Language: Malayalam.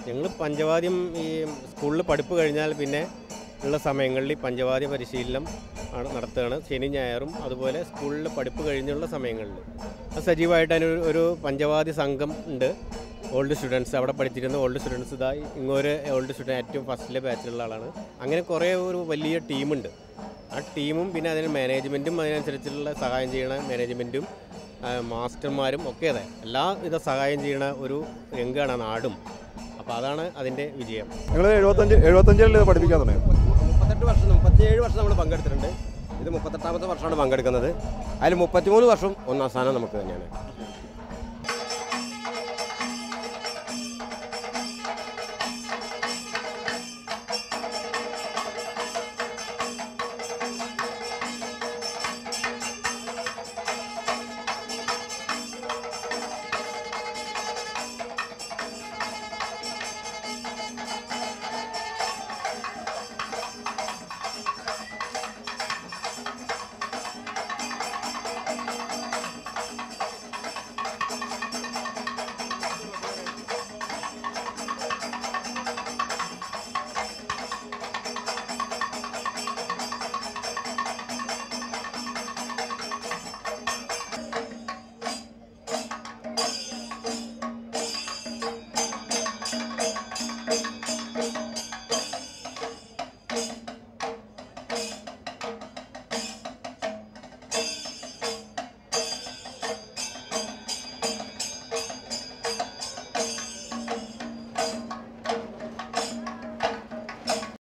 ഞങ്ങൾ പഞ്ചവാദ്യം ഈ സ്കൂളിൽ പഠിപ്പ് കഴിഞ്ഞാൽ പിന്നെ ഉള്ള സമയങ്ങളിൽ ഈ പഞ്ചവാദ്യ പരിശീലനം ആണ് നടത്തുകയാണ് ശനി ഞായറും അതുപോലെ സ്കൂളിൽ പഠിപ്പ് കഴിഞ്ഞുള്ള സമയങ്ങളിൽ അത് സജീവമായിട്ട് അതിനൊരു ഒരു പഞ്ചവാദ്യ സംഘം ഉണ്ട് ഓൾഡ് സ്റ്റുഡൻസ് അവിടെ പഠിച്ചിരുന്ന ഓൾഡ് സ്റ്റുഡൻസ് ഇതാ ഇങ്ങോര് ഓൾഡ് സ്റ്റുഡൻറ്റ് ഏറ്റവും ഫസ്റ്റിലെ ബാച്ചിലുള്ള ആളാണ് അങ്ങനെ കുറേ ഒരു വലിയ ടീമുണ്ട് ആ ടീമും പിന്നെ അതിന് മാനേജ്മെൻറ്റും അതിനനുസരിച്ചുള്ള സഹായം ചെയ്യണ മാനേജ്മെൻറ്റും മാസ്റ്റർമാരും ഒക്കെ അതെ എല്ലാ വിധ സഹായം ചെയ്യണ ഒരു രംഗമാണ് നാടും അപ്പോൾ അതാണ് അതിൻ്റെ വിജയം നിങ്ങൾ എഴുപത്തഞ്ച് എഴുപത്തഞ്ചിൽ പഠിപ്പിക്കാൻ തുടങ്ങി മുപ്പത്തെട്ട് വർഷം മുപ്പത്തിയേഴ് വർഷം നമ്മൾ പങ്കെടുത്തിട്ടുണ്ട് ഇത് മുപ്പത്തെട്ടാമത്തെ വർഷമാണ് പങ്കെടുക്കുന്നത് അതിൽ മുപ്പത്തിമൂന്ന് വർഷം ഒന്നാം സ്ഥാനം നമുക്ക് തന്നെയാണ്